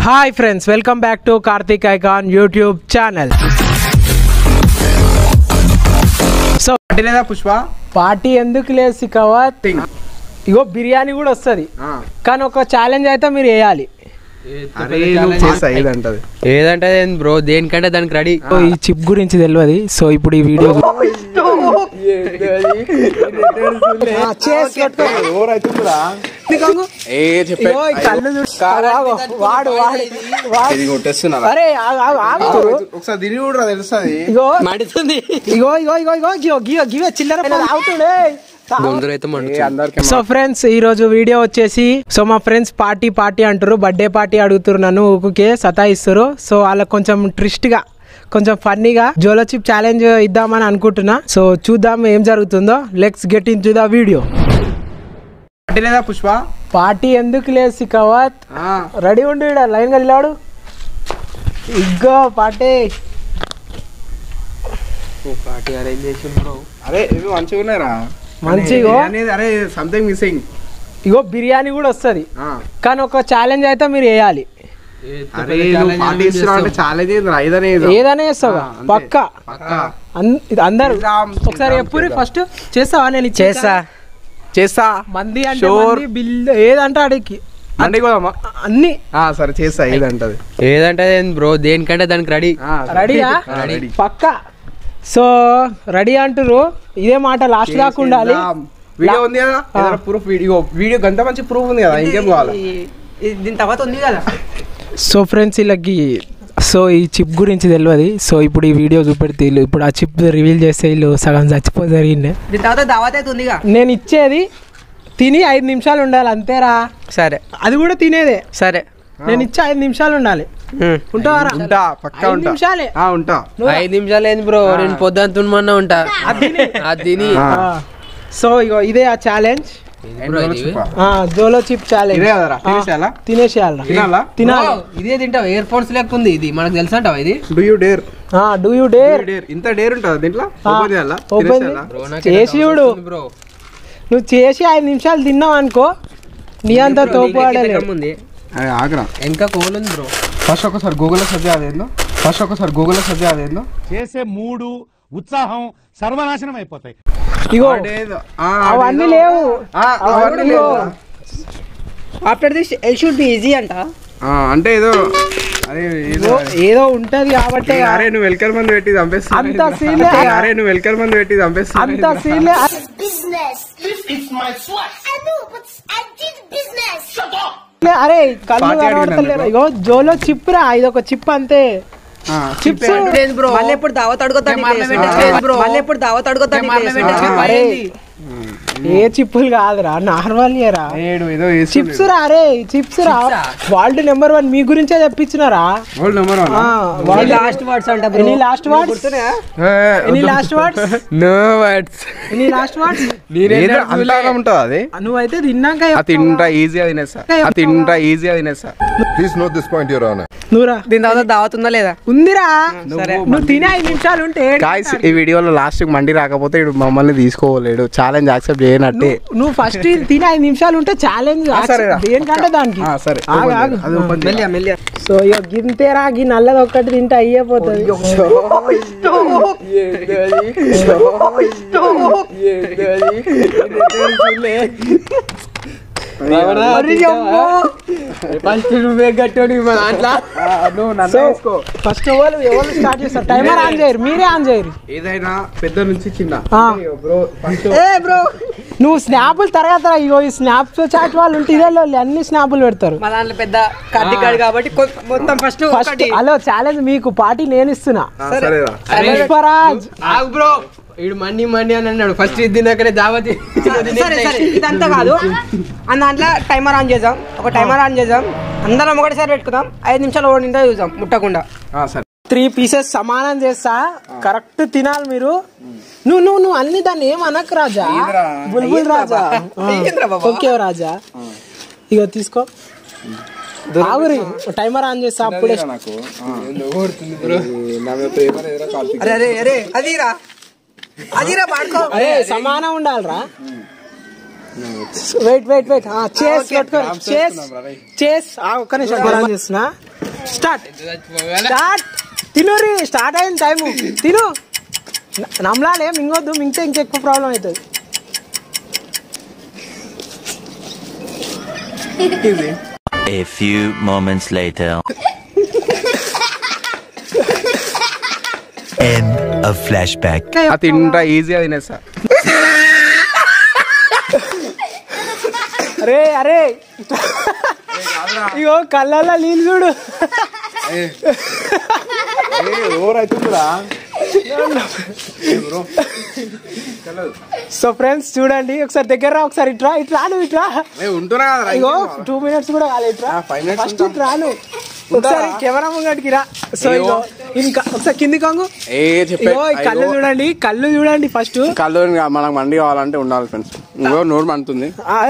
Hi friends welcome back to Karthik icon YouTube channel so అంటే లేదా Pushpa party ఎందుకు లేదు సికవత్ ఇగో బిర్యానీ కూడా వస్తుంది కానీ ఒక ఛాలెంజ్ అయితే మీరు వేయాలి అరే నువ్వు చేస్తా ఏదంటది ఏదంటే బ్రో దేనికంటే దానికి రెడీ సో ఈ చిప్ గురించి తెలియదు సో ఇప్పుడు ఈ వీడియో వాడు వాడు ఇది కొట్టేస్తున్నా అరే ఆగు, ఆగు, ఆగు. ఒకసారి తిరిగి కూడా తెలుస్తుంది ఇగో మడుతుంది ఇగో ఇగో ఇగో ఇగో గియో గియో గివే చిల్లర పిల్లలు ఆగుతుండే గొంతులు అయితే మండుతుంది అందరికి సో ఫ్రెండ్స్ ఈ రోజు వీడియో వచ్చేసి సో మా ఫ్రెండ్స్ పార్టీ పార్టీ అంటారు బర్త్డే పార్టీ అడుగుతారు నన్ను ఊకే సతాయిస్తారు సో వాళ్ళకి కొంచెం ట్రిస్ట్ గా కొంచెం ఫన్నీగా జోలో చిప్ ఛాలెంజ్ ఇద్దామని అనుకుంటున్నా సో చూద్దాం ఏం జరుగుతుందో let's get into the video అంటే లేదా పుష్ప పార్టీ ఎందుకు లేదు సికవత్ ఆ, రెడీ ఉండి లైన్ గా నిలవాడు ఇగ్గో పార్టీ పార్టీ అరేంజ్ చేసి బ్రో అరే ఇవి మంచిగా ఉన్నారా మంచిగా. అనేది అరే సంథింగ్ మిస్సింగ్ ఇగో బిర్యానీ కూడా వస్తుంది కానీ ఒక ఛాలెంజ్ అయితే మీరు వేయాలి అరే నువ్వు పార్టీ ఇస్తున్నావు అంటే చాలా ఐదనే ఏదైనా చేస్తావా ఆ, అంతే. పక్క పక్క అన్- ఇది అందరు చేద్దాం, ఒకసారి చేద్దాం, ఎప్పుడు చేద్దాం. ఫస్ట్ చేస్తావా నేను ఇది చేస్తా చేస్తా మంది అంటే Sure. మంది బిల్ ఏదంటే అడిగి అంటే కూడా అన్ని సరే చేస్తా ఏదంటది ఏదంటే బ్రో దేనికంటే దానికి రెడీ ఆ, సరే. రెడీయా ఆ, రెడీ. పక్క సో రెడీ అంటారు ఇదే మాట లాస్ట్ దాకా ఉండాలి చేసేద్దాం. వీడియో ఉంది కదా ఏదైనా ప్రూఫ్ వీడియో వీడియో గంత మంచి ప్రూఫ్ ఉంది కదా ఇంకేం కావాలి దీని తర్వాత ఉంది కదా సో ఫ్రెండ్స్ వీళ్ళకి సో ఈ చిప్ గురించి తెలియదు సో ఇప్పుడు ఈ వీడియో చూపెడితే వీళ్ళు ఇప్పుడు ఆ చిప్ రివీల్ చేస్తే వీళ్ళు సగం చచ్చిపో జరిగింది దీని తర్వాత దావత్ అయితే ఉందిగా నేను ఇచ్చేది తిని ఐదు నిమిషాలు ఉండాలి అంతేరా సరే అది కూడా తినేదే సరే నేను ఇచ్చే ఐదు నిమిషాలు ఉండాలి ఉంటావారా ఉంటా పక్కా ఐదు ఉంటా నిమిషాలే. ఆ, ఉంటా ఐదు నిమిషాలు ఏంది బ్రో నేను పొద్దున్న తుమ్మన్నా ఉంటా అది తిని ఆ. సో ఇగో ఇదే ఆ ఛాలెంజ్ ఎన్ని రోజులు చెప్పా? జోలో చిప్ ఛాలెంజ్ ఇదే కదరా తినేసేయాలా తినేసేయాలి తినాలా తినాలి ఇదే తింటావు ఇయర్ ఫోన్స్ లెక్క ఉంది ఇది మనకు తెలుసా అంటావా ఇది do you dare do you dare dare ఇంత డేర్ ఉంటుందా దీంట్లో ఓపెన్ చేయాలా ఓపెన్ తినేసేయాలా? బ్రో చేసి చూడు బ్రో నువ్వు చేసి ఐదు నిమిషాలు తిన్నావు అనుకో నీ అంత తోపు ఆడలే ఉంది అరే ఆగరా ఇంకా కోల్ ఉంది బ్రో ఫస్ట్ ఒకసారి గూగుల్లో సెర్చ్ అదేందో ఫస్ట్ ఒకసారి గూగుల్లో సెర్చ్ అదేందో చేసే మూడు ఉత్సాహం సర్వనాశనం అయిపోతాయి ఇగో అదేదో. ఆ, అవన్నీ అదేదో. లేవు ఆ, అవన్నీ లేవు after this all should be easy అంట ఆ, అంటే ఏదో అరే ఏదో ఇగో, ఏదో ఉంటది కాబట్టి అరే నువ్వు వెల్కర్ మంది పెట్టి చంపేస్తా అంత scene లే. అరే నువ్వు వెల్కర్ మంది పెట్టి చంపేస్తా అంత సీన్లే business. It's my sweat. I know, but I did business. Shut up. అరే కళ్ళు పార్టీ కనబడతలేరు అడిగినందుకు. ఇగో జోలో చిప్ రా ఇది ఒక చిప్ అంతే ఆ, చిప్స్ బ్రో మళ్ళీ ఎప్పుడు దావత్ అడుగుతాను బ్రో మళ్ళీ ఎప్పుడు దావత్ అడుగుతాను అరే. ఏ చిప్పులు కాదురా నార్మల్ రా ఏడు ఏదో వేసి చిప్స్ రా అరే చిప్స్ రా వరల్డ్ నెంబర్ వన్ మీ గురించే తెప్పించినారా old number one world last words అంట any last words any last words no words any last words అంతా ఉంటుంది అది నువ్వైతే తిన్నాక ఆ చెప్తావా? తింటా ఈజీగా తినేస్తా ఆ తింటా ఈజీగా తినేస్తా Please note this point, Your Honor. నువ్వురా దీని తర్వాత దావత్ ఉందా లేదా ఉందిరా సరే. నువ్వు తినే ఐదు నిమిషాలు ఉంటే ఏడు గాయస్ ఈ వీడియోలో లాస్ట్ మండి రాకపోతే ఇడు మమ్మల్ని తీసుకోలేడు ఛాలెంజ్ యాక్సెప్ట్ చేయనట్టే నువ్వు- నువ్వు ఫస్ట్ తినే ఐదు నిమిషాలు ఉంటే ఛాలెంజ్ ఆ, సరేరా. దేనికంటే దానికి ఆ, సరే ఆగు, open ఆగు. చేయి. అది open చేయి. మెల్లిగా మెల్లిగా సో ఇక గింతేరా గి నల్లది ఒక్కటి తింటే అయ్యేపోతుంది ఫస్ట్ ఎవరు ఎవరు స్టార్ట్ చేస్తారు టైమర్ ఆన్ చేయరు మీరే ఆన్ చేయరు ఏదైనా పెద్ద నుంచి చిన్న ఆ. బ్రో ఫస్ట్ ఏ బ్రో నువ్వు స్నాపులు తర్వాత ఇగో ఈ స్నాప్ చాట్ వాళ్ళు ఉంటే ఇదే వాళ్ళు అన్ని స్నాపులు పెడతారు మా దాంట్లో పెద్ద కార్తీక్ గాడు కాబట్టి కొ- మొత్తం ఫస్ట్ ఫస్ట్ హలో ఛాలెంజ్ మీకు పార్టీ నేను ఇస్తున్నా సరేరా పుష్పరాజ్ ఆగు బ్రో ఇడు మండి మండి అని అన్నాడు ఫస్ట్ ఇది తిన్నాకనే దావత్ సరే సరే ఇదంతా కాదు అని దాంట్లో టైమర్ ఆన్ చేద్దాం ఒక టైమర్ ఆన్ చేద్దాం అందరం ఒకటిసారి పెట్టుకుందాం ఐదు నిమిషాలు ఓడిందో చూద్దాం ముట్టకుండా ఆ, సరే త్రీ పీసెస్ సమానం చేస్తా కరెక్ట్ తినాలి మీరు నువ్వు నువ్వు నువ్వు అన్ని దాన్ని ఏం అనకు రాజా ఏందిరా? బుల్బుల్ రాజా ఓకే రాజా ఇగో తీసుకో ఆగురి టైమర్ ఆన్ చేస్తా అప్పుడే నాకు నా మీద ప్రేమ లేదురా కార్తీక్. అరే అరే అరే అదిరా అదిరా పాడుకో అరే సమానం ఉండాలిరా వెయిట్ వెయిట్ వెయిట్ చేస్ పెట్టుకో చేస్ చేస్ ఒక్క నిమిషం ఆన్ చేస్తున్నా స్టార్ట్ స్టార్ట్ తినురి స్టార్ట్ అయింది టైము తిను న- నమ్మలాలే మింగొద్దు మింగితే ఇంకెక్కువ ప్రాబ్లం అవుతుంది A few moments later. End of flashback. ఆ తింటా ఈజీగా తినేస్తా అరే అరే ఇగో కళ్ళల్లో నీళ్ళు చూడు సో ఫ్రెండ్స్ చూడండి ఒకసారి దగ్గర రా ఒకసారి ఇట్రా ఇట్లా నువ్వు ఇట్రా ఉంటున్నా కదా ఇగో టూ మినిట్స్ కూడా కాలే ఇట్రా five minutes ఫస్ట్ ఇట్రా నువ్వు ఒకసారి కెమెరా ముంగటికి రా సో ఇగో ఇంకా ఒకసారి కింది కొంగు ఏ చెప్పే ఇగో ఈ కళ్ళు చూడండి కళ్ళు చూడండి ఫస్ట్ కళ్ళు మనకు మండి కావాలంటే ఉండాలి ఫ్రెండ్స్ ఇంకో నోరు మండుతుంది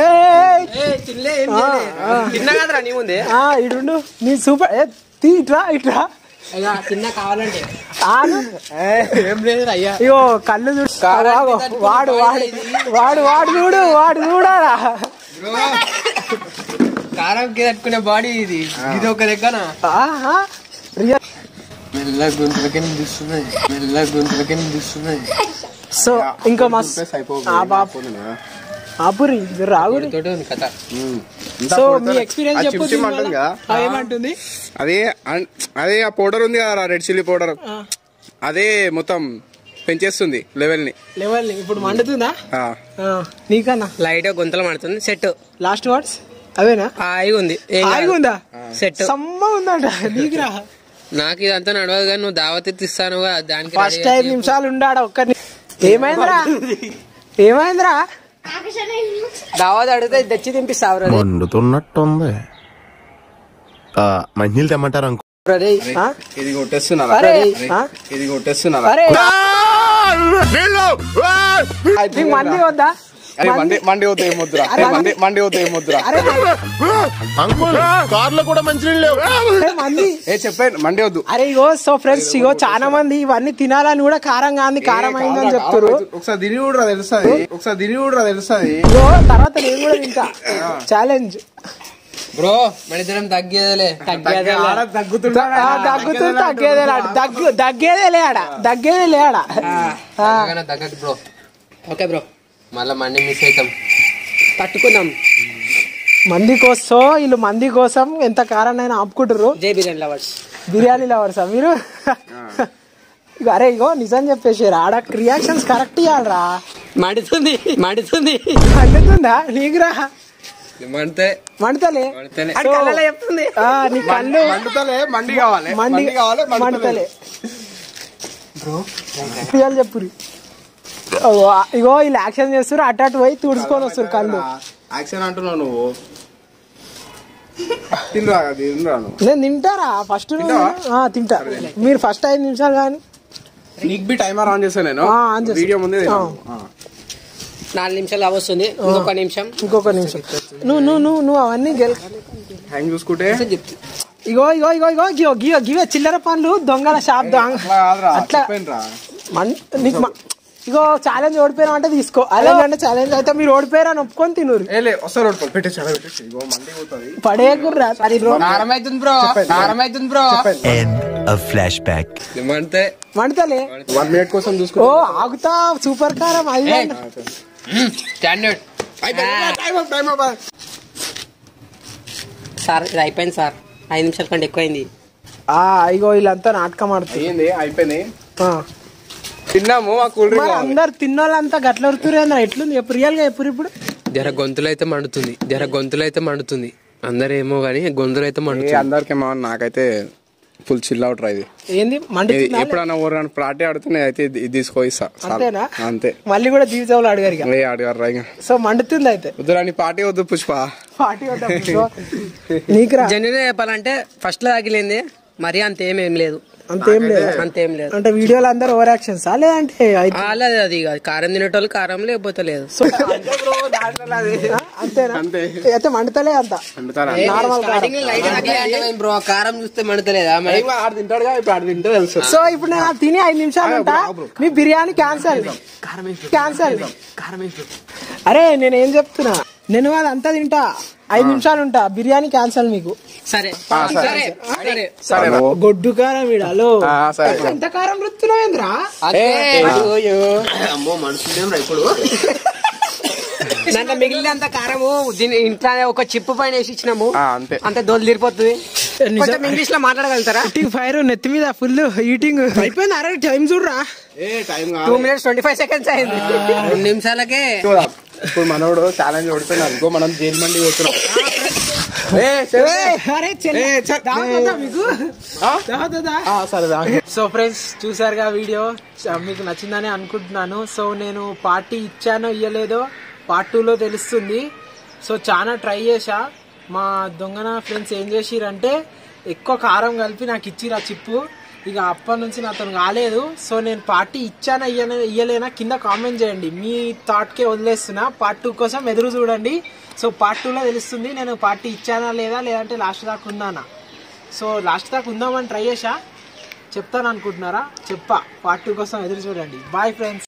తిన్నా కదరా నీ ముందే ఇడు నీ సూపర్ ఏ తీ ఇట్రా ఇట్రా తిన్నా కావాలంటే ఆను ఏం లేదు అయ్యా ఇగో కళ్ళు చూడు ఆగో, వాడు వాడు వాడు వాడు చూడు వాడు చూడాలా కారం తట్టుకునే బాడీ ఇది ఇది ఒక లెక్కన ఆహా రియల్ మెల్ల గొంతులకే నిలుస్తున్నాయి మెల్ల గొంతులకే నిలుస్తున్నాయి సో ఇంకో మస్ ఆ బాపు ఆపురి రాగురి తోటి ఉంది కథ సో మీ ఎక్స్పీరియన్స్ ఆ చెప్పు చిమ్ చిమ్ అంటుంది కదా? ఆ, ఏమంటుంది అదే అన్- అదే ఆ పౌడర్ ఉంది కదా రెడ్ చిల్లీ పౌడర్ అదే మొత్తం పెంచేస్తుంది లెవెల్ ని లెవెల్ ఇప్పుడు మండుతుందా ఆ. ఆ, నీకన్నా లైట్ గా గొంతులు పడుతుంది సెట్ లాస్ట్ వర్డ్స్ అవేనా హాయిగా ఉంది ఏం కాదు. హాయిగా ఉందా సెట్ సమ్మ ఉందంట నీకు రా నాకు ఇదంతా నడవదు కానీ నువ్వు దావత్ ఇస్తాను దానికి ఫస్ట్ ఐదు నిమిషాలు ఉండాడ ఒక్కరిని ఏమైందిరా ఏమైందిరా దావత్ అడిగితే తెచ్చి తినిపిస్తావు మండుతున్నట్టుంది మంచినీళ్ళు తెమ్మంటారు అంకు ఆ? ఇది కొట్టేస్తున్నారా అరే ఆ? ఇది కొట్టేస్తున్నారా అరే నీకు మంది వద్దా అరే మండి మండి వద్దు ఏమొద్దురా అరే, మండి మండి వద్దు ఏమొద్దురా అరే అంకుల్ కార్లో కూడా మంచినీళ్ళు లేవు అరే, మంది ఏ చెప్పండి మండి వద్దు అరే ఇగో సో ఫ్రెండ్స్ ఇగో చాలా మంది ఇవన్నీ తినాలని కూడా కారం కాంది కారం అయిందని చెప్తారు ఒకసారి తిని కూడా తెలుస్తుంది ఒకసారి తిని కూడా తెలుస్తుంది ఇగో తర్వాత నేను కూడా తింటా ఛాలెంజ్ బ్రో మన ఇద్దరం తగ్గేదేలే దగ్గుతుంది తగ్గేదే దగ్గు దగ్గేదే ఆడ దగ్గేదే ఆడ ఆ, తగ్గదు బ్రో ఓకే బ్రో మళ్ళా మండి మిస్ అవుతాం తట్టుకుందాం మంది కోసం వీళ్ళు మంది కోసం ఎంత కారాన్నైనా ఆపుకుంటారు జై బిర్యానీ లవర్స్ బిర్యానీ లవర్సా మీరు ఇగో అరే ఇగో నిజం చెప్పేసి ఆడ రియాక్షన్స్ కరెక్ట్ ఇవ్వాలరా మండుతుంది మండుతుంది మండుతుందా నీకురా మంటే మంటలే మంటలే అది కళ్ళలో చెప్తుంది ఆ, నీ కళ్ళు మండుతలే మండి కావాలి మండి మండి కావాలి మంటలే రియల్ చెప్పురి ఓ, ఇగో వీళ్ళు యాక్షన్ చేస్తారు అటు అటు పోయి తుడుచుకొని వస్తారు కళ్ళు యాక్షన్ అంటున్నావు నువ్వు తినరా తినరా నువ్వు నేను తింటారా ఫస్ట్ తింటా మీరు ఫస్ట్ ఐదు నిమిషాలు కానీ నీకు బి టైమర్ ఆన్ చేస్తాను నేను ఆ, ఆన్ చేస్తా. వీడియో ముందే ఆ. ఆ. నాలుగు నిమిషాలు అవస్తుంది ఇంకొక నిమిషం ఇంకొక నిమిషం నువ్వు నువ్వు నువ్వు నువ్వు అవన్నీ గెల్ టైం చూసుకుంటే ఇగో ఇగో ఇగో ఇగో గివో గివో గివే చిల్లర పనులు దొంగల షాప్ దొంగ అట్లా కాదురా అట్లా చెప్పానురా. మన్- నీకు మ- ఇగో ఛాలెంజ్ ఓడిపోయినా అంటే తీసుకో అదే అంటే ఛాలెంజ్ అయితే మీరు ఓడిపోయారని ఒప్పుకొని తినరు ఏ లే వస్తారు ఓడిపో పెట్టేసి అలా పెట్టేసి ఇగో మండి పోతుంది పడేయకుర్రా అది బ్రో కారం అవుతుంది బ్రో కారం అవుతుంది బ్రో End of flashback. మంటే మంటలే వన్ మినిట్ కోసం ఓ చూసుకో ఆగుతా సూపర్ కారం అది ఇది. స్టాండర్డ్ సార్ ఇది అయిపోయింది సార్ ఐదు నిమిషాల కంటే ఎక్కువైంది ఆ ఇగో వీళ్ళంతా నాటకం ఆడుతుంది అయ్యింది అయిపోయింది ఆ. తిన్నాము ఆ కూల్ డ్రింక్ మరి కావాలి. అందరు తిన్నోళ్ళంతా గట్ల ఉరుతురు ఎట్లుంది చెప్పు రియల్ గా చెప్పు ఇప్పుడు జర గొంతులు అయితే మండుతుంది జర గొంతులు అయితే మండుతుంది అందరేమో గానీ గొంతులు అయితే ఏ మండుతుంది అందరికేమో నాకైతే ఫుల్ చిల్ అవుట్ రా ఇది ఏంది ఇది మండుతుందా ఎప్పుడన్నా ఊరు పార్టీ ఆడితే నేనైతే ఇది ఇది తీసుకో ఇస్తా చాలు. అంతేనా అంతే మళ్ళీ కూడా దీవిసేవాళ్ళు అడిగారు ఇక ఏ అడిగారు రా ఇంకా సో మండుతుంది అయితే వద్దురా నీ పార్టీ వద్దు పుష్ప పార్టీ వద్దాం. సో, నీకురా జెన్యున్ చెప్పాలంటే ఫస్ట్ లో తగిలింది మరీ అంతేమేం లేదు అంతేం లేదు అంతేం లేదు అంటే వీడియోలు అందరు ఓవర్ యాక్షన్స్ లేదంటే అయితే- అలాది అది కాదు కారం తినేటోళ్ళు కారం లేకపోతే లేదు సో ఆ, అంతేనా అంతే. అయితే మండుతలే అంత వండుతారా నార్మల్ కారం బ్రో కారం చూస్తే మండుతలేదా మరి ఏం ఆడు తింటాడుగా ఇప్పుడు ఆడు తింటే తెలుసు సో ఇప్పుడు నేను అది తిని ఐదు నిమిషాలు ఉంటా మీ బిర్యానీ క్యాన్సల్ క్యాన్సల్ అరే నేను ఏం చెప్తున్నా నేను అది అంతా తింటా ఐదు నిమిషాలు ఉంటా బిర్యానీ క్యాన్సల్ మీకు సరే ఆ, సరే సరే సరే సరేనా గొడ్డు కారం వీడాలో ఆ, సరే ఎంత కారం రుత్తున్నావేంద్రా అమ్మో మనుషులేం ఇప్పుడు దాంట్లో మిగిలినంత కారము దీని ఇంట్లో ఒక చిప్పు పైన వేసి ఇచ్చినాము ఆ, అంతే అంతే దోలు తీరిపోతుంది కొంచెం ఇంగ్లీష్ లో మాట్లాడగలుగుతారా ఈటింగ్ ఫైర్ నెత్తి మీద ఫుల్ ఈటింగ్ అయిపోయింది అరే టైం చూడరా ఏ time two minutes twenty five seconds అయింది రెండు నిమిషాలకే ఇప్పుడు మనోడు ఛాలెంజ్ ఓడిపోయినారు ఇంకో మనం జైలు మండి పోతున్నాం ఏ, సరే. అరే చెల్లి, ఏ, చె- దావత్ వద్దా మీకు ఆ? దావత్ వద్దా? ఆ, సరే దా. సో ఫ్రెండ్స్ చూసారుగా వీడియో చ- మీకు నచ్చిందని అనుకుంటున్నాను సో నేను పార్టీ ఇచ్చానో ఇయ్యలేదో పార్ట్ టూలో తెలుస్తుంది సో చాలా ట్రై చేశా మా దొంగన ఫ్రెండ్స్ ఏం చేసిరంటే ఎక్కువ కారం కలిపి నాకు ఇచ్చిరా చిప్పు ఇక అప్పటి నుంచి నాతో కాలేదు సో నేను పార్టీ ఇచ్చానా ఇయ్యనా ఇయ్యలేనా కింద కామెంట్ చేయండి మీ థాట్కే వదిలేస్తున్నా పార్ట్ టూ కోసం ఎదురు చూడండి సో పార్ట్ టూలో తెలుస్తుంది నేను పార్టీ ఇచ్చానా లేదా లేదంటే లాస్ట్ దాకా ఉన్నానా సో లాస్ట్ దాకా ఉందామని ట్రై చేశా చెప్తాను అనుకుంటున్నారా చెప్పా పార్ట్ టూ కోసం ఎదురు చూడండి బాయ్ ఫ్రెండ్స్